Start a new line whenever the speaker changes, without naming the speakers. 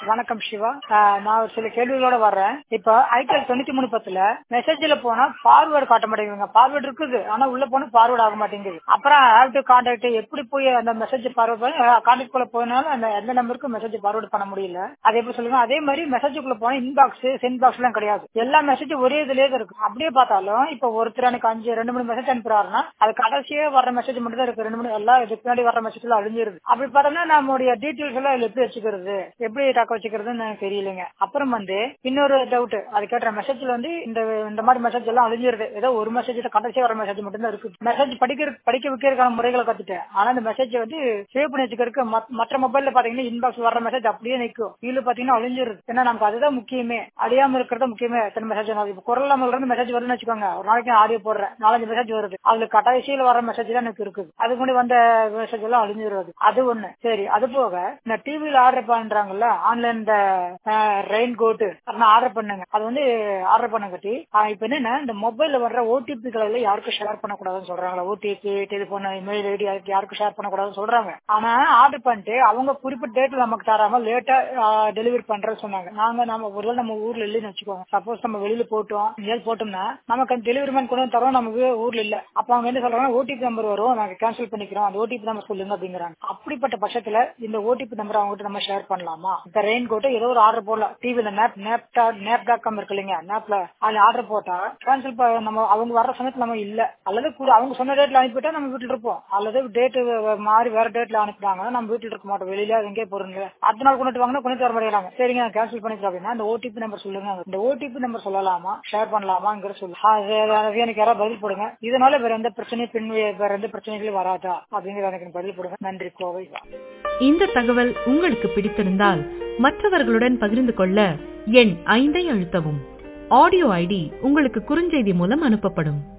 வணக்கம் சிவா ஆஹ் நான் ஒரு சில கேள்விகளோட வர்றேன் இப்போ ஐடிஎல் தொண்ணூத்தி மூணு பத்துல மெசேஜ்ல போனா ஃபார்வர்டு காட்ட மாட்டேங்குதுங்க ஃபார்வர்டு இருக்குது ஆனா உள்ள போனா ஃபார்வர்ட் ஆக மாட்டேங்குது அப்புறம் ஹேவ் டு கான்டாக்ட் எப்படி போய் அந்த மெசேஜ் ஃபார்வர்ட் பண்ணி கான்டாக்ட் குள்ள போனாலும் அந்த எந்த நம்பருக்கு மெசேஜ் ஃபார்வர்ட் பண்ண முடியல அது எப்படி சொல்லுங்க அதே மாதிரி மெசேஜுக்குள்ள போனா இன்பாக்ஸ் சென்ட் பாக்ஸ் எல்லாம் கிடையாது எல்லா மெசேஜும் ஒரே இதுலயே தான் இருக்கு அப்படியே பார்த்தாலும் இப்போ ஒருத்தர் எனக்கு அஞ்சு ரெண்டு மூணு மெசேஜ் அனுப்புறாருன்னா அது கடைசியே வர மெசேஜ் மட்டும் தான் இருக்கு ரெண்டு மூணு எல்லாம் இதுக்கு பின்னாடி வர மெசேஜ் எல்லாம் அழிஞ்சிருது அப்படி பார்த்தோம்னா நம்மளுடைய டீட்டெயில்ஸ் எல்லாம் இதுல எப்படி வச்சுக்கிறது எப்படி தக்க வச்சுக்கிறதுன்னு எனக்கு தெரியலைங்க அப்புறம் வந்து இன்னொரு டவுட் அது கேட்ட மெசேஜ்ல வந்து இந்த இந்த மாதிரி மெசேஜ் எல்லாம் அழிஞ்சிருது ஏதோ ஒரு மெசேஜ் கடைசியா வர மெசேஜ் மட்டும் தான் இருக்கு மெசேஜ் படிக்கிற படிக்க வைக்கிறதுக்கான முறைகளை கத்துட்டேன் ஆனா இந்த மெசேஜ் வந்து சேவ் பண்ணி வச்சுக்கிறதுக்கு மத்- மற்ற மொபைல்ல பாத்தீங்கன்னா இன்பாக்ஸ் வர மெசேஜ் அப்படியே நிக்கும் இதுல பாத்தீங்கன்னா அழிஞ்சிருது ஏன்னா நமக்கு அதுதான் முக்கியமே அழியாம இருக்கிறது முக்கியமே எத்தனை மெசேஜ் இப்போ குரல் நம்மள இருந்து மெசேஜ் வருதுன்னு வச்சுக்கோங்க ஒரு நாளைக்கு ஆடியோ போடுறேன் நாலஞ்சு மெசேஜ் வருது அதுல கடைசியில வர மெசேஜ் தான் எனக்கு இருக்குது அதுக்கு முன்னாடி வந்த மெசேஜ் எல்லாம் அழிஞ்சிருது அது ஒண்ணு சரி அது போக இந்த டிவில ஆர்டர் பண்றாங்கல்ல ஆன்லைன் இந்த ரெயின் கோட் ஆர்டர் பண்ணுங்க அது வந்து ஆர்டர் பண்ண கட்டி இப்ப என்னன்னா இந்த மொபைல்ல வர்ற ஓடிபிகளை எல்லாம் யாருக்கும் ஷேர் பண்ணக்கூடாதுன்னு சொல்றாங்களா ஓடிபி டெலிபோன் இமெயில் ஐடி யாருக்கும் ஷேர் பண்ணக்கூடாதுன்னு சொல்றாங்க ஆனா ஆர்டர் பண்ணிட்டு அவங்க குறிப்பிட்ட டேட்ல நமக்கு தராம லேட்டா டெலிவரி பண்றேன்னு சொன்னாங்க நாங்க நம்ம ஒருவேளை நம்ம ஊர்ல இல்லைன்னு வச்சுக்கோங்க சப்போஸ் நம்ம வெளியில போட்டோம் எங்கேயாவது போட்டோம்னா நமக்கு அந்த டெலிவரி மேன் கொண்டு வந்து தரோம் நமக்கு ஊர்ல இல்ல அப்ப அவங்க என்ன சொல்றாங்க ஓடிபி நம்பர் வரும் நாங்க கேன்சல் பண்ணிக்கிறோம் அந்த ஓடிபி நம்பர் சொல்லுங்க அப்படிங்கிறாங்க அப்படிப்பட்ட பட்சத்துல இந்த ஓடிபி நம்பர் அவங்க கிட்ட நம்ம ஷேர் பண்ணலாமா இந்த ரெயின் கோட்டை ஏதோ ஒரு ஆர்டர் போடலாம் டிவில நேப் நேப்டா நேப் டாட் காம் இருக்கு இல்லைங்க நேப்ல அதுல ஆர்டர் போட்டா கேன்சல் நம்ம அவங்க வர்ற சமயத்துல நம்ம இல்ல அல்லது கூட அவங்க சொன்ன டேட்ல அனுப்பிட்டா நம்ம வீட்டுல இருப்போம் அல்லது டேட் மாறி வேற டேட்ல அனுப்பிட்டாங்கன்னா நம்ம வீட்டுல இருக்க மாட்டோம் வெளியில எங்கே போறீங்க அடுத்த நாள் கொண்டு வாங்கினா கொண்டு வர மாட்டேங்கிறாங்க சரிங்க கேன்சல் பண்ணிக்கிறோம் அப்படின்னா இந்த ஓடிபி நம்பர் சொல்லுங்க இந்த ஓடிபி நம்பர் சொல்லலாமா ஷேர் பண்ணலாமாங்கிற சொல்லு அது அது எனக்கு யாராவது பதில் போடுங்க இதனால வேற எந்த பிரச்சனையும் பின் வேற எந்த பிரச்சனைகளும் வராதா அப்படிங்கிற எனக்கு பதில் போடுங்க நன்றி கோவை
இந்த தகவல் உங்களுக்கு பிடித்திருந்தால் மற்றவர்களுடன் பகிர்ந்து கொள்ள எண் ஐந்தை அழுத்தவும் ஆடியோ ஐடி உங்களுக்கு குறுஞ்செய்தி மூலம் அனுப்பப்படும்